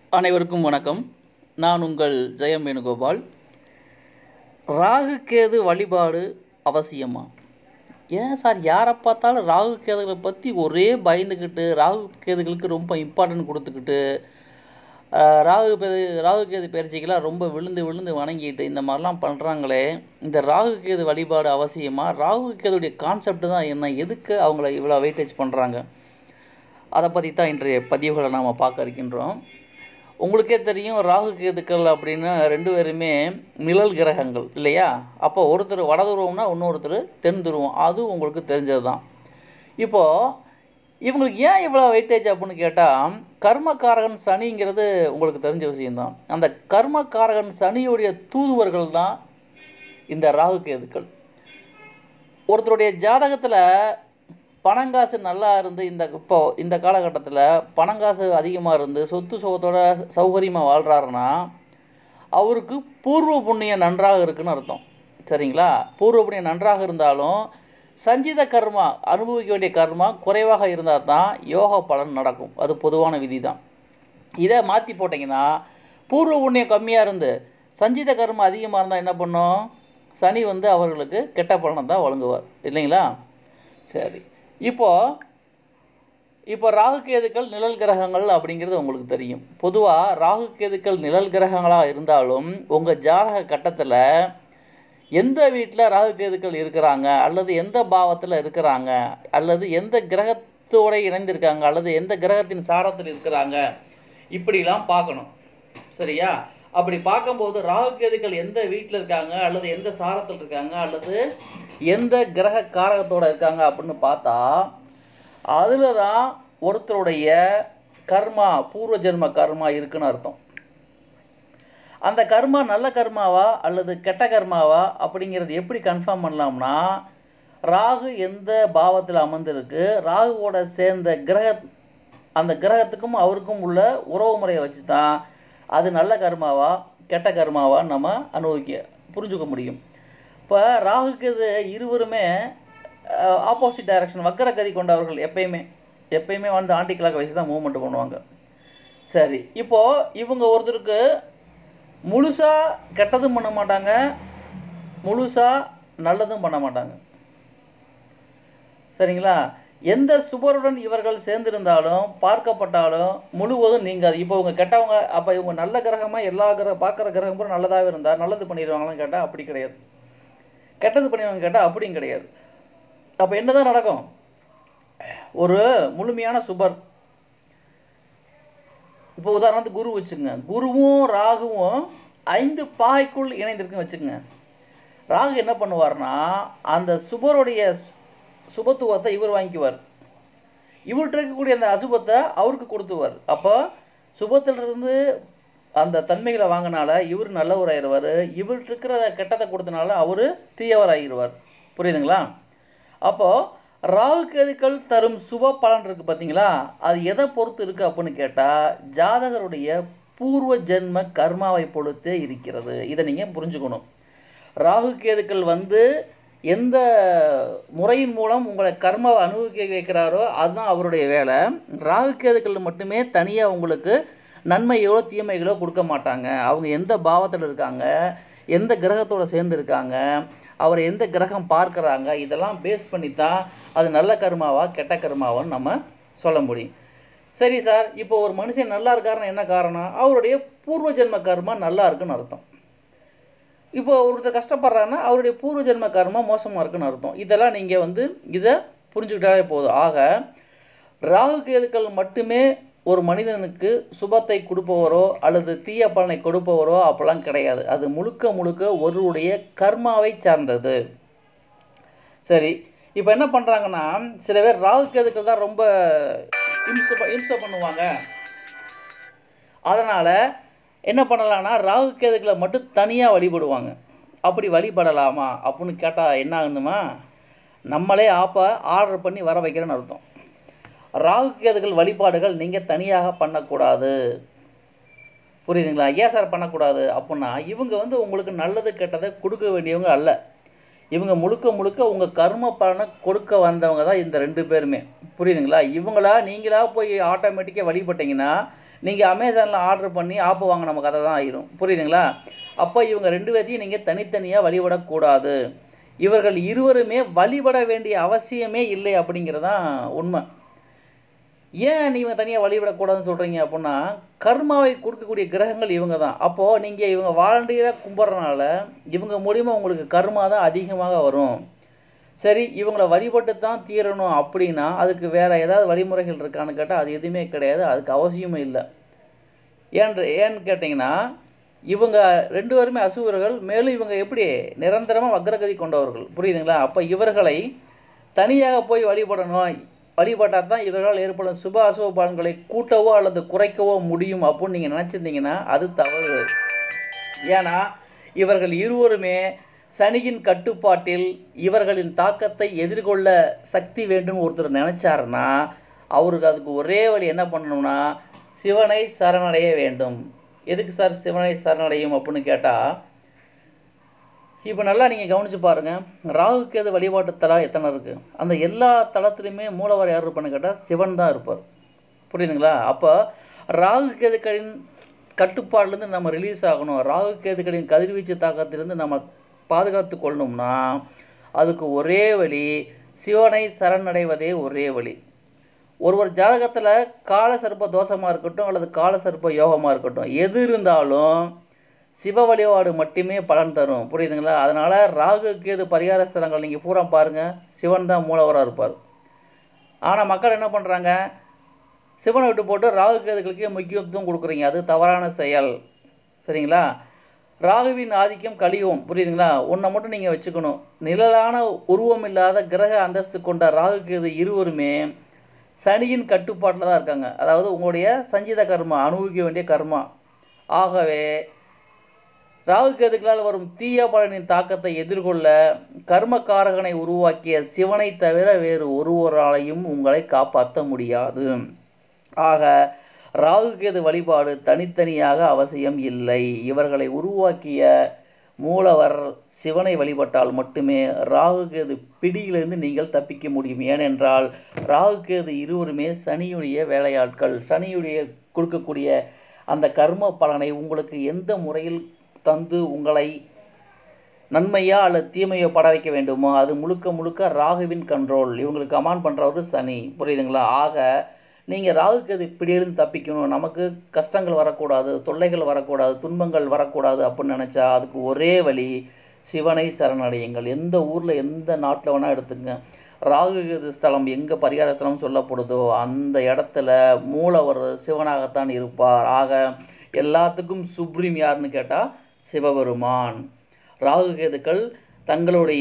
அனைவருக்கும் வணக்கம் நான் உங்கள் ஜெயம் வேணுகோபால் ராகு கேது வழிபாடு அவசியமா ஏன் சார் யாரை பார்த்தாலும் ராகு கேதுகளை பற்றி ஒரே பயந்துக்கிட்டு ராகு கேதுகளுக்கு ரொம்ப இம்பார்ட்டன்ட் கொடுத்துக்கிட்டு ஆஹ், ராகு பேது ராகு கேது பயிற்சிக்கெல்லாம் ரொம்ப விழுந்து விழுந்து வணங்கிட்டு இந்த மாதிரிலாம் பண்ணுறாங்களே இந்த ராகு கேது வழிபாடு அவசியமா ராகு கேதுடைய கான்செப்ட் தான் என்ன எதுக்கு அவங்கள இவ்வளோ வெயிட்டேஜ் பண்ணுறாங்க அதை பற்றி தான் இன்றைய பதிவுகளை நாம் பார்க்க இருக்கின்றோம் உங்களுக்கே தெரியும் ராகு கேதுக்கள் அப்படின்னு ரெண்டு பேருமே நிழல் கிரகங்கள் இல்லையா அப்போ ஒருத்தர் வட துருவம்னா இன்னொருத்தர் தென் துருவம் அது உங்களுக்கு தெரிஞ்சது தான் இப்போது இவங்களுக்கு ஏன் இவ்வளோ வெயிட்டேஜ் அப்படின்னு கேட்டால் கர்மகாரகன் சனிங்கிறது உங்களுக்கு தெரிஞ்ச விஷயம்தான் அந்த கர்மகாரகன் சனியுடைய தூதுவர்கள் தான் இந்த ராகு கேதுக்கள் ஒருத்தருடைய ஜாதகத்தில் பணங்காசு நல்லா இருந்து இந்த இப்போ இந்த காலகட்டத்தில் பணங்காசு அதிகமாக இருந்து சொத்து சுகத்தோட சௌகரியமாக வாழ்கிறாருன்னா அவருக்கு பூர்வ புண்ணியம் நன்றாக இருக்குன்னு அர்த்தம் சரிங்களா பூர்வ புண்ணியம் நன்றாக இருந்தாலும் சஞ்சித கர்மா அனுபவிக்க வேண்டிய கர்மா குறைவாக இருந்தால் தான் யோக பலன் நடக்கும் அது பொதுவான விதி தான் இதை மாற்றி போட்டிங்கன்னா பூர்வ புண்ணியம் கம்மியாக இருந்து சஞ்சித கர்மா அதிகமாக இருந்தால் என்ன பண்ணும் சனி வந்து அவர்களுக்கு கெட்ட பலனை தான் வழங்குவார் இல்லைங்களா சரி இப்போது இப்போ ராகு கேதுக்கள் நிழல் கிரகங்கள் அப்படிங்கிறது உங்களுக்கு தெரியும் பொதுவாக ராகு கேதுக்கள் நிழல் கிரகங்களாக இருந்தாலும் உங்கள் ஜாதக கட்டத்தில் எந்த வீட்டில் ராகு கேதுக்கள் இருக்கிறாங்க அல்லது எந்த பாவத்தில் இருக்கிறாங்க அல்லது எந்த கிரகத்தோட இணைந்திருக்காங்க அல்லது எந்த கிரகத்தின் சாரத்தில் இருக்கிறாங்க இப்படிலாம் பார்க்கணும் சரியா அப்படி பார்க்கும்போது ராகு கேதுக்கள் எந்த வீட்டில் இருக்காங்க அல்லது எந்த சாரத்தில் இருக்காங்க அல்லது எந்த கிரக காரகத்தோட இருக்காங்க அப்படின்னு பார்த்தா அதில் தான் ஒருத்தருடைய கர்மா பூர்வ ஜென்ம கர்மா இருக்குன்னு அர்த்தம் அந்த கர்மா நல்ல கர்மாவா அல்லது கெட்ட கர்மாவா அப்படிங்கிறது எப்படி கன்ஃபார்ம் பண்ணலாம்னா ராகு எந்த பாவத்தில் அமர்ந்திருக்கு ராகுவோட சேர்ந்த கிரக அந்த கிரகத்துக்கும் அவருக்கும் உள்ள உறவு முறையை வச்சு தான் அது நல்ல கர்மாவா கெட்ட கர்மாவா நம்ம அனுபவிக்க புரிஞ்சுக்க முடியும் இப்போ ராகுக்கு இது இருவருமே ஆப்போசிட் டைரக்ஷன் வக்கரகதி கொண்டவர்கள் எப்பயுமே எப்பயுமே வந்து ஆண்டி கிளாக் வச்சு தான் மூவ்மெண்ட் பண்ணுவாங்க சரி இப்போது இவங்க ஒருத்தருக்கு முழுசாக கெட்டதும் பண்ண மாட்டாங்க முழுசாக நல்லதும் பண்ண மாட்டாங்க சரிங்களா எந்த சுபருடன் இவர்கள் சேர்ந்திருந்தாலும் பார்க்கப்பட்டாலும் முழுவதும் நீங்காது இப்போ இவங்க கெட்டவங்க அப்போ இவங்க நல்ல கிரகமாக எல்லா கிரக பார்க்குற கிரகம் பூரா நல்லதாகவே இருந்தால் நல்லது பண்ணிடுவாங்களான்னு கேட்டால் அப்படி கிடையாது கெட்டது பண்ணிடுவாங்க கேட்டால் அப்படியும் கிடையாது அப்போ என்ன தான் நடக்கும் ஒரு முழுமையான சுபர் இப்போ உதாரணத்துக்கு குரு வச்சுங்க குருவும் ராகுவும் ஐந்து பாகைக்குள் இணைந்திருக்குன்னு வச்சுக்கோங்க ராகு என்ன பண்ணுவார்னா அந்த சுபருடைய சுபத்துவத்தை இவர் வாங்கிக்குவார் இவர்கிட்ட இருக்கக்கூடிய அந்த அசுபத்தை அவருக்கு கொடுத்துவார் அப்போ சுபத்திலிருந்து அந்த தன்மைகளை வாங்கினால இவர் நல்லவராயிருவார் இவர்கிட்ட இருக்கிற கெட்டதை கொடுத்தனால அவர் தீயவராகிடுவார் புரியுதுங்களா அப்போது ராகு கேதுக்கள் தரும் சுப பலன் இருக்குது பார்த்தீங்களா அது எதை பொறுத்து இருக்குது அப்படின்னு கேட்டால் ஜாதகருடைய பூர்வ ஜென்ம கர்மாவை பொறுத்தே இருக்கிறது இதை நீங்கள் புரிஞ்சுக்கணும் ராகு கேதுக்கள் வந்து எந்த முறையின் மூலம் உங்களை கர்மாவை அனுபவிக்க வைக்கிறாரோ அதுதான் அவருடைய வேலை ராகு கேதுக்கள் மட்டுமே தனியாக உங்களுக்கு நன்மைகளோ தீமைகளோ கொடுக்க மாட்டாங்க அவங்க எந்த பாவத்தில் இருக்காங்க எந்த கிரகத்தோட சேர்ந்து இருக்காங்க அவர் எந்த கிரகம் பார்க்குறாங்க இதெல்லாம் பேஸ் பண்ணி தான் அது நல்ல கர்மாவா கெட்ட கர்மாவான்னு நம்ம சொல்ல முடியும் சரி சார் இப்போ ஒரு மனுஷன் நல்லா இருக்காருன்னு என்ன காரணம் அவருடைய பூர்வ ஜென்ம கர்மா நல்லா இருக்குன்னு அர்த்தம் இப்போ ஒருத்தர் கஷ்டப்படுறாருன்னா அவருடைய பூர்வ ஜென்ம கர்மா மோசமாக இருக்குன்னு அர்த்தம் இதெல்லாம் நீங்கள் வந்து இதை புரிஞ்சுக்கிட்டாலே போதும் ஆக ராகு கேதுக்கள் மட்டுமே ஒரு மனிதனுக்கு சுபத்தை கொடுப்பவரோ அல்லது தீய பலனை கொடுப்பவரோ அப்போல்லாம் கிடையாது அது முழுக்க முழுக்க ஒருவருடைய கர்மாவை சார்ந்தது சரி இப்போ என்ன பண்ணுறாங்கன்னா சில பேர் ராகு கேதுக்கள் தான் ரொம்ப இம்சை ப- இம்சை பண்ணுவாங்க அதனால் என்ன பண்ணலாம்னா ராகு கேதுக்களை மட்டும் தனியாக வழிபடுவாங்க அப்படி வழிபடலாமா அப்படின்னு கேட்டால் என்ன ஆகணுமா நம்மளே ஆப்பை ஆர்டர் பண்ணி வர வைக்கிறேன்னு அர்த்தம் ராகு கேதுகள் வழிபாடுகள் நீங்கள் தனியாக பண்ணக்கூடாது புரியுதுங்களா ஏன் சார் பண்ணக்கூடாது அப்படின்னா இவங்க வந்து உங்களுக்கு நல்லது கெட்டதை கொடுக்க வேண்டியவங்க அல்ல இவங்க முழுக்க முழுக்க உங்கள் கர்ம பலனை கொடுக்க வந்தவங்க தான் இந்த ரெண்டு பேருமே புரியுதுங்களா இவங்களா நீங்களா போய் ஆட்டோமேட்டிக்காக வழிபட்டீங்கன்னா நீங்கள் அமேசானில் ஆர்டர் பண்ணி ஆப்பு வாங்க நம்ம கதை தான் ஆயிரும் புரியுதுங்களா அப்போ இவங்க ரெண்டு பேர்த்தையும் நீங்கள் தனித்தனியாக வழிபடக்கூடாது இவர்கள் இருவருமே வழிபட வேண்டிய அவசியமே இல்லை அப்படிங்கிறதான் உண்மை ஏன் நீங்கள் தனியாக வழிபடக்கூடாதுன்னு சொல்கிறீங்க அப்படின்னா கர்மாவை கொடுக்கக்கூடிய கிரகங்கள் இவங்க தான் அப்போது நீங்கள் இவங்க வாலண்டியராக கும்பிட்றனால இவங்க மூலிமா உங்களுக்கு கர்மா தான் அதிகமாக வரும் சரி இவங்கள வழிபட்டு தான் தீரணும் அப்படின்னா அதுக்கு வேறு ஏதாவது வழிமுறைகள் இருக்கான்னு கேட்டால் அது எதுவுமே கிடையாது அதுக்கு அவசியமும் இல்லை ஏன்று ஏன்னு கேட்டிங்கன்னா இவங்க ரெண்டு பேருமே அசுவர்கள் மேலும் இவங்க எப்படி நிரந்தரமாக வக்ரகதி கொண்டவர்கள் புரியுதுங்களா அப்போ இவர்களை தனியாக போய் வழிபடணும் வழிபட்டால் தான் இவர்களால் ஏற்படும் சுப அசுப பலன்களை கூட்டவோ அல்லது குறைக்கவோ முடியும் அப்படின்னு நீங்கள் நினச்சிருந்தீங்கன்னா அது தவறு ஏன்னா இவர்கள் இருவருமே சனியின் கட்டுப்பாட்டில் இவர்களின் தாக்கத்தை எதிர்கொள்ள சக்தி வேண்டும் ஒருத்தர் நினச்சாருன்னா அவருக்கு அதுக்கு ஒரே வழி என்ன பண்ணணும்னா சிவனை சரணடைய வேண்டும் எதுக்கு சார் சிவனை சரணடையும் அப்படின்னு கேட்டால் இப்போ நல்லா நீங்கள் கவனித்து பாருங்கள் ராகு கேது வழிபாட்டு தலம் எத்தனை இருக்குது அந்த எல்லா தளத்துலையுமே மூலவர் யார் இருப்பான்னு கேட்டால் சிவன் தான் இருப்பார் புரியுதுங்களா அப்போ ராகு கேதுக்களின் கட்டுப்பாடுலேருந்து நம்ம ரிலீஸ் ஆகணும் ராகு கேதுக்களின் கதிர்வீச்சு தாக்கத்திலிருந்து நம்ம பாதுகாத்து கொள்ளணும்னா அதுக்கு ஒரே வழி சிவனை சரணடைவதே ஒரே வழி ஒருவர் ஜாதகத்தில் கால சர்ப்ப தோஷமாக இருக்கட்டும் அல்லது கால சர்ப்ப யோகமாக இருக்கட்டும் எது இருந்தாலும் சிவ வழிபாடு மட்டுமே பலன் தரும் புரியுதுங்களா அதனால் ராகு கேது பரிகார ஸ்தலங்கள் நீங்கள் பூரா பாருங்கள் சிவன் தான் மூலவராக இருப்பார் ஆனால் மக்கள் என்ன பண்ணுறாங்க சிவனை விட்டு போட்டு ராகு கேதுகளுக்கே முக்கியத்துவம் கொடுக்குறீங்க அது தவறான செயல் சரிங்களா ராகுவின் ஆதிக்கம் கலியுகம் புரியுதுங்களா ஒன்றை மட்டும் நீங்கள் வச்சுக்கணும் நிழலான உருவம் இல்லாத கிரக அந்தஸ்து கொண்ட ராகு கேது இருவருமே சனியின் கட்டுப்பாட்டில் தான் இருக்காங்க அதாவது உங்களுடைய சஞ்சித கர்மா அனுபவிக்க வேண்டிய கர்மா ஆகவே ராகு கேதுக்களால் வரும் தீய பலனின் தாக்கத்தை எதிர்கொள்ள கர்மகாரகனை உருவாக்கிய சிவனை தவிர வேறு ஒருவராலையும் உங்களை காப்பாற்ற முடியாது ஆக ராகு கேது வழிபாடு தனித்தனியாக அவசியம் இல்லை இவர்களை உருவாக்கிய மூலவர் சிவனை வழிபட்டால் மட்டுமே ராகு கேது பிடியிலிருந்து நீங்கள் தப்பிக்க முடியும் ஏனென்றால் ராகு கேது இருவருமே சனியுடைய வேலையாட்கள் சனியுடைய கொடுக்கக்கூடிய அந்த கர்ம பலனை உங்களுக்கு எந்த முறையில் தந்து உங்களை நன்மையா அல்லது தீமையோ பட வைக்க வேண்டுமோ அது முழுக்க முழுக்க ராகுவின் கண்ட்ரோல் இவங்களுக்கு கமாண்ட் பண்ணுறவர் சனி புரியுதுங்களா ஆக நீங்கள் ராகுக்கு அது இப்படியிருந்து தப்பிக்கணும் நமக்கு கஷ்டங்கள் வரக்கூடாது தொல்லைகள் வரக்கூடாது துன்பங்கள் வரக்கூடாது அப்படின்னு நினச்சா அதுக்கு ஒரே வழி சிவனை சரணடையுங்கள் எந்த ஊரில் எந்த நாட்டில் வேணால் எடுத்துங்க ராகு கேது ஸ்தலம் எங்கே பரிகாரத்தலம் சொல்லப்படுதோ அந்த இடத்துல மூலவர் சிவனாகத்தான் இருப்பார் ஆக எல்லாத்துக்கும் சுப்ரீம் யாருன்னு கேட்டால் சிவபெருமான் ராகு கேதுக்கள் தங்களுடைய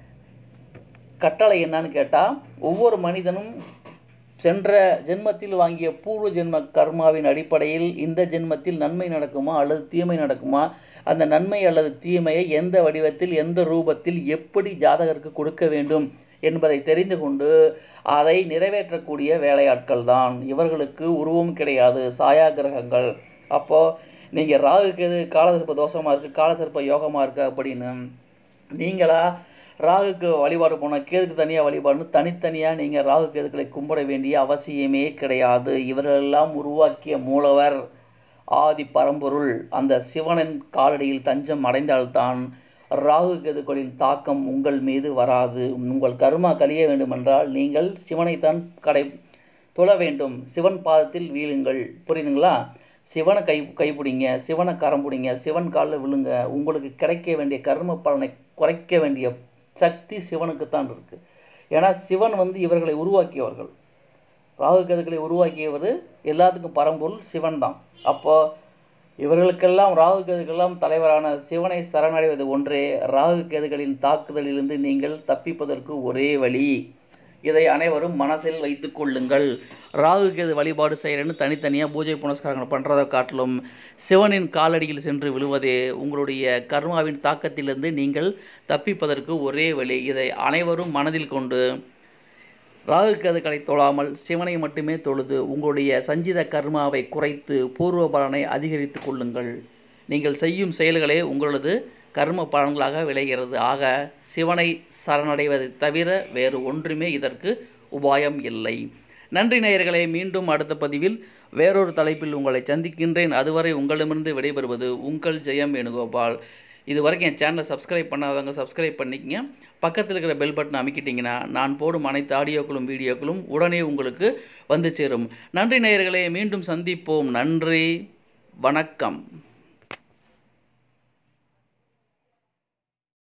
கட்டளை என்னன்னு கேட்டால் ஒவ்வொரு மனிதனும் சென்ற ஜென்மத்தில் வாங்கிய பூர்வ ஜென்ம கர்மாவின் அடிப்படையில் இந்த ஜென்மத்தில் நன்மை நடக்குமா அல்லது தீமை நடக்குமா அந்த நன்மை அல்லது தீமையை எந்த வடிவத்தில் எந்த ரூபத்தில் எப்படி ஜாதகருக்கு கொடுக்க வேண்டும் என்பதை தெரிந்து கொண்டு அதை நிறைவேற்றக்கூடிய வேலையாட்கள் தான் இவர்களுக்கு உருவம் கிடையாது சாயா கிரகங்கள் அப்போது நீங்கள் ராகு கேது காலசர்ப்ப தோஷமாக இருக்குது காலசர்ப்ப யோகமாக இருக்குது அப்படின்னு நீங்களா ராகுக்கு வழிபாடு போனால் கேதுக்கு தனியாக வழிபாடுன்னு தனித்தனியாக நீங்கள் ராகு கேதுக்களை கும்பிட வேண்டிய அவசியமே கிடையாது இவர்களெல்லாம் உருவாக்கிய மூலவர் ஆதி பரம்பொருள் அந்த சிவனின் காலடியில் தஞ்சம் அடைந்தால்தான் ராகு கேதுக்களின் தாக்கம் உங்கள் மீது வராது உங்கள் கர்மா கழிய வேண்டுமென்றால் நீங்கள் சிவனைத்தான் கடை தொழ வேண்டும் சிவன் பாதத்தில் வீழுங்கள் புரியுதுங்களா சிவனை கை கைப்பிடிங்க சிவனை கரம் பிடிங்க சிவன் காலில் விழுங்க உங்களுக்கு கிடைக்க வேண்டிய கர்ம பலனை குறைக்க வேண்டிய சக்தி சிவனுக்குத்தான் இருக்குது ஏன்னா சிவன் வந்து இவர்களை உருவாக்கியவர்கள் ராகு கேதுக்களை உருவாக்கியவர் எல்லாத்துக்கும் பரம்பொருள் சிவன் தான் அப்போது இவர்களுக்கெல்லாம் ராகு கேதுக்கெல்லாம் தலைவரான சிவனை சரணடைவது ஒன்றே ராகு கேதுகளின் தாக்குதலிலிருந்து நீங்கள் தப்பிப்பதற்கு ஒரே வழி இதை அனைவரும் மனசில் வைத்து கொள்ளுங்கள் ராகு கேது வழிபாடு செய்கிறேன்னு தனித்தனியாக பூஜை புனஸ்காரங்கள் பண்ணுறதை காட்டிலும் சிவனின் காலடியில் சென்று விழுவதே உங்களுடைய கர்மாவின் தாக்கத்திலிருந்து நீங்கள் தப்பிப்பதற்கு ஒரே வழி இதை அனைவரும் மனதில் கொண்டு ராகு கேதுக்களை தொழாமல் சிவனை மட்டுமே தொழுது உங்களுடைய சஞ்சித கர்மாவை குறைத்து பூர்வ பலனை அதிகரித்து கொள்ளுங்கள் நீங்கள் செய்யும் செயல்களே உங்களது கர்ம பலன்களாக விளைகிறது ஆக சிவனை சரணடைவதை தவிர வேறு ஒன்றுமே இதற்கு உபாயம் இல்லை நன்றி நேயர்களே மீண்டும் அடுத்த பதிவில் வேறொரு தலைப்பில் உங்களை சந்திக்கின்றேன் அதுவரை உங்களிடமிருந்து விடைபெறுவது உங்கள் ஜெயம் வேணுகோபால் இது வரைக்கும் என் சேனலை சப்ஸ்கிரைப் பண்ணாதவங்க சப்ஸ்கிரைப் பண்ணிக்கங்க பக்கத்தில் இருக்கிற பெல் பட்டன் அமைக்கிட்டிங்கன்னா நான் போடும் அனைத்து ஆடியோக்களும் வீடியோக்களும் உடனே உங்களுக்கு வந்து சேரும் நன்றி நேயர்களே மீண்டும் சந்திப்போம் நன்றி வணக்கம்